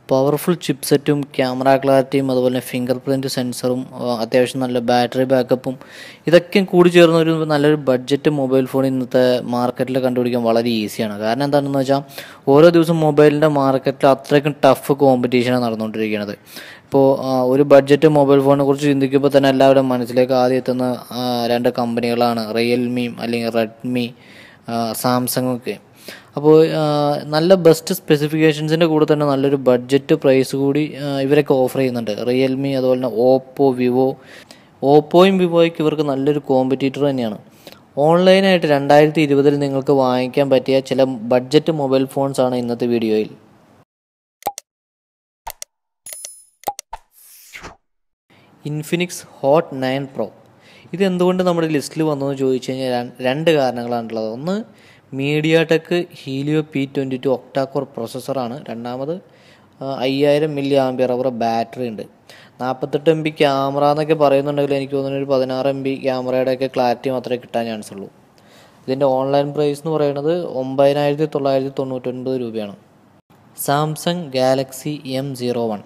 powerful ചിപ്സെറ്റും camera ക്ലാരിറ്റിയും അതുപോലെ തന്നെ finger print സെൻസറും അത്യാവശ്യം നല്ല ബാറ്ററി ബാക്കപ്പും ഇതൊക്കെ കൂടി ചേർന്ന ഒരു നല്ലൊരു ബഡ്ജറ്റ് മൊബൈൽ ഫോൺ ഇന്നത്തെ മാർക്കറ്റിൽ കണ്ടുപിടിക്കാൻ വളരെ ഈസിയാണ് കാരണം എന്താണെന്ന് വെച്ചാൽ ഓരോ ദിവസം മൊബൈലിൻ്റെ മാർക്കറ്റിൽ അത്രയ്ക്കും ടഫ് കോമ്പറ്റീഷനാണ് നടന്നുകൊണ്ടിരിക്കുന്നത് ഇപ്പോൾ ഒരു ബഡ്ജറ്റ് മൊബൈൽ ഫോണിനെ കുറിച്ച് ചിന്തിക്കുമ്പോൾ തന്നെ എല്ലാവരുടെ മനസ്സിലേക്ക് ആദ്യം എത്തുന്ന ആ, രണ്ട് കമ്പനികളാണ് റിയൽമിയും അല്ലെങ്കിൽ റെഡ്മി സാംസങ് ഒക്കെ അപ്പോൾ ആ, നല്ല ബെസ്റ്റ് സ്പെസിഫിക്കേഷൻസിൻ്റെ കൂടെ തന്നെ നല്ലൊരു ബഡ്ജറ്റ് പ്രൈസ് കൂടി ആ, ഇവരൊക്കെ ഓഫർ ചെയ്യുന്നുണ്ട് റിയൽമി അതുപോലെ തന്നെ ഓപ്പോ വിവോ ഓപ്പോയും വിവോയ്ക്ക് ഇവർക്ക് നല്ലൊരു കോമ്പറ്റീറ്റർ തന്നെയാണ് ഓൺലൈനായിട്ട് രണ്ടായിരത്തി ഇരുപതിൽ നിങ്ങൾക്ക് വാങ്ങിക്കാൻ പറ്റിയ ചില ബഡ്ജറ്റ് മൊബൈൽ ഫോൺസ് ആണ് ഇന്നത്തെ വീഡിയോയിൽ ഇൻഫിനിക്സ് ഹോട്ട് നയൻ പ്രോ ഇത് എന്തുകൊണ്ട് നമ്മുടെ ലിസ്റ്റിൽ വന്നു എന്ന് ചോദിച്ചു കഴിഞ്ഞാൽ ര- രണ്ട് കാരണങ്ങളാണുള്ളത് ഒന്ന് MediaTek Helio P twenty two octacore പ്രോസസ്സറാണ് രണ്ടാമത് ആ, അയ്യായിരം മില്ലി ആംബിയർ അവർ ബാറ്ററി ഉണ്ട് നാൽപ്പത്തെട്ട് എം ബി ക്യാമറ എന്നൊക്കെ പറയുന്നുണ്ടെങ്കിൽ എനിക്ക് തോന്നുന്നു ഒരു പതിനാറ് എം ബി ക്യാമറയുടെയൊക്കെ ക്ലാരിറ്റി മാത്രമേ കിട്ടാൻ ചാൻസ് ഉള്ളൂ ഇതിൻ്റെ ഓൺലൈൻ പ്രൈസ് എന്ന് പറയുന്നത് ഒമ്പതിനായിരത്തി തൊള്ളായിരത്തി തൊണ്ണൂറ്റൊൻപത് രൂപയാണ് Samsung Galaxy M zero one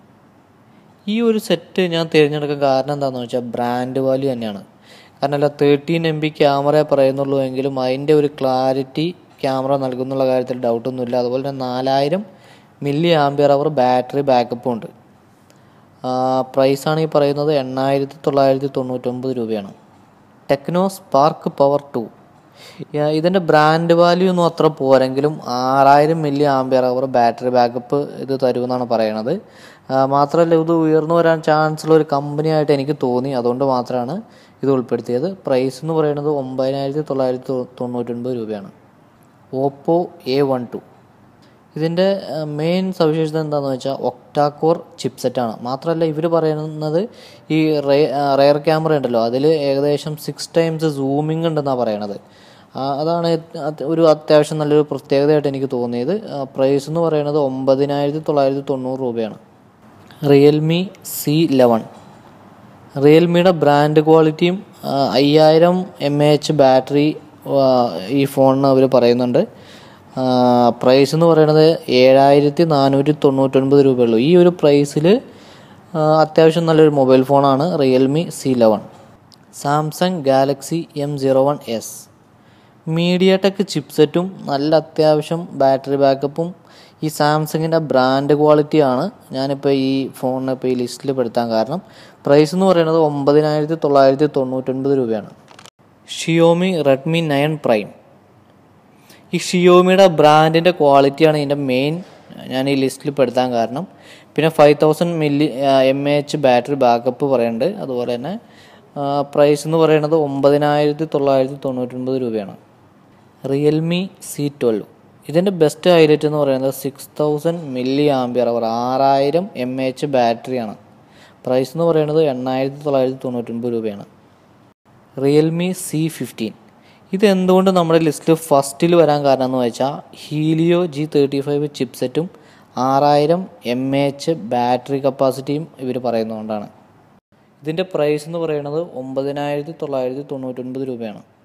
ഈ ഒരു സെറ്റ് ഞാൻ തിരഞ്ഞെടുക്കാൻ കാരണം എന്താണെന്ന് വെച്ചാൽ ബ്രാൻഡ് വാല്യൂ തന്നെയാണ് കാരണം അല്ല തേർട്ടീൻ എം ബി ക്യാമറ പറയുന്നുള്ളൂ എങ്കിലും അതിൻ്റെ ഒരു ക്ലാരിറ്റി ക്യാമറ നൽകുന്നുള്ള കാര്യത്തിൽ ഡൗട്ടൊന്നുമില്ല അതുപോലെ തന്നെ നാലായിരം മില്ലി ആംബിയർ അവർ ബാറ്ററി ബാക്കപ്പും ഉണ്ട് പ്രൈസാണ് ഈ പറയുന്നത് എണ്ണായിരത്തി തൊള്ളായിരത്തി തൊണ്ണൂറ്റൊമ്പത് രൂപയാണ് ടെക്നോ സ്പാർക്ക് പവർ ടു ഇതിൻ്റെ ബ്രാൻഡ് വാല്യൂ ഒന്നും അത്ര പോരെങ്കിലും ആറായിരം milli ampere hour battery backup ഇത് തരുമെന്നാണ് പറയണത് ആ, മാത്രമല്ല ഇത് ഉയർന്നു വരാൻ ചാൻസ് ഉള്ള ഒരു കമ്പനി ആയിട്ട് എനിക്ക് തോന്നി അതുകൊണ്ട് മാത്രമാണ് ഇത് ഉൾപ്പെടുത്തിയത് പ്രൈസ് എന്ന് പറയുന്നത് ഒമ്പതിനായിരത്തി തൊള്ളായിരത്തി തൊണ്ണൂറ്റൊൻപത് രൂപയാണ് ഓപ്പോ എ വൺ ടു ഇതിൻ്റെ മെയിൻ സവിശേഷത എന്താണെന്ന് വെച്ചാൽ ഒക്ടാക്കോർ ചിപ്സെറ്റാണ് മാത്രമല്ല ഇവർ പറയുന്നത് ഈ റെയർ ക്യാമറ ഉണ്ടല്ലോ അതിൽ ഏകദേശം സിക്സ് ടൈംസ് സൂമിംഗ് ഉണ്ടെന്നാണ് പറയണത് ആ, അതാണ് അത് ഒരു അത്യാവശ്യം നല്ലൊരു പ്രത്യേകതയായിട്ട് എനിക്ക് തോന്നിയത് പ്രൈസ് എന്ന് പറയുന്നത് ഒമ്പതിനായിരത്തി തൊള്ളായിരത്തി തൊണ്ണൂറ് രൂപയാണ് റിയൽമി സി ലെവൻ റിയൽമിയുടെ ബ്രാൻഡ് ക്വാളിറ്റിയും ആ, അയ്യായിരം എം എ എച്ച് ബാറ്ററി ഈ ഫോണിന് അവർ പറയുന്നുണ്ട് പ്രൈസ് എന്ന് പറയുന്നത് ഏഴായിരത്തി നാനൂറ്റി തൊണ്ണൂറ്റൊൻപത് രൂപയുള്ളൂ ഈ ഒരു പ്രൈസിൽ അത്യാവശ്യം നല്ലൊരു മൊബൈൽ ഫോണാണ് Realme C eleven Samsung Galaxy M zero one S MediaTek ചിപ്സെറ്റും നല്ല അത്യാവശ്യം ബാറ്ററി ബാക്കപ്പും ഈ സാംസങ്ങിൻ്റെ ബ്രാൻഡ് ക്വാളിറ്റിയാണ് ഞാനിപ്പോൾ ഈ ഫോണിനെ ഇപ്പോൾ ഈ ലിസ്റ്റിൽ പെടുത്താൻ കാരണം പ്രൈസ് എന്ന് പറയുന്നത് ഒമ്പതിനായിരത്തി തൊള്ളായിരത്തി തൊണ്ണൂറ്റൊൻപത് രൂപയാണ് ഷിയോമി റെഡ്മി നയൻ പ്രൈം ഈ ഷിയോമിയുടെ ബ്രാൻഡിൻ്റെ ക്വാളിറ്റിയാണ് ഇതിൻ്റെ മെയിൻ ഞാൻ ഈ ലിസ്റ്റിൽ പെടുത്താൻ കാരണം പിന്നെ five thousand milli M A H battery backup പറയുന്നുണ്ട് അതുപോലെ തന്നെ പ്രൈസ് എന്ന് പറയുന്നത് ഒമ്പതിനായിരത്തി തൊള്ളായിരത്തി തൊണ്ണൂറ്റൊൻപത് രൂപയാണ് റിയൽമി സി ട്വൽവ് ഇതിൻ്റെ ബെസ്റ്റ് ഹൈലൈറ്റ് എന്ന് പറയുന്നത് six thousand milli ampere hour ആറായിരം എം എ എച്ച് ബാറ്ററിയാണ് പ്രൈസ് എന്ന് പറയുന്നത് എണ്ണായിരത്തി തൊള്ളായിരത്തി തൊണ്ണൂറ്റൊൻപത് രൂപയാണ് റിയൽമി സി ഫിഫ്റ്റീൻ ഇത് എന്തുകൊണ്ട് നമ്മുടെ ലിസ്റ്റിൽ ഫസ്റ്റിൽ വരാൻ കാരണം എന്ന് വെച്ചാൽ ഹീലിയോ ജി തേർട്ടി ഫൈവ് ചിപ്സെറ്റും ആറായിരം എം എ എച്ച് ബാറ്ററി കപ്പാസിറ്റിയും ഇവർ പറയുന്നതുകൊണ്ടാണ് ഇതിൻ്റെ പ്രൈസ് എന്ന് പറയുന്നത് ഒമ്പതിനായിരത്തി തൊള്ളായിരത്തി തൊണ്ണൂറ്റൊൻപത് രൂപയാണ്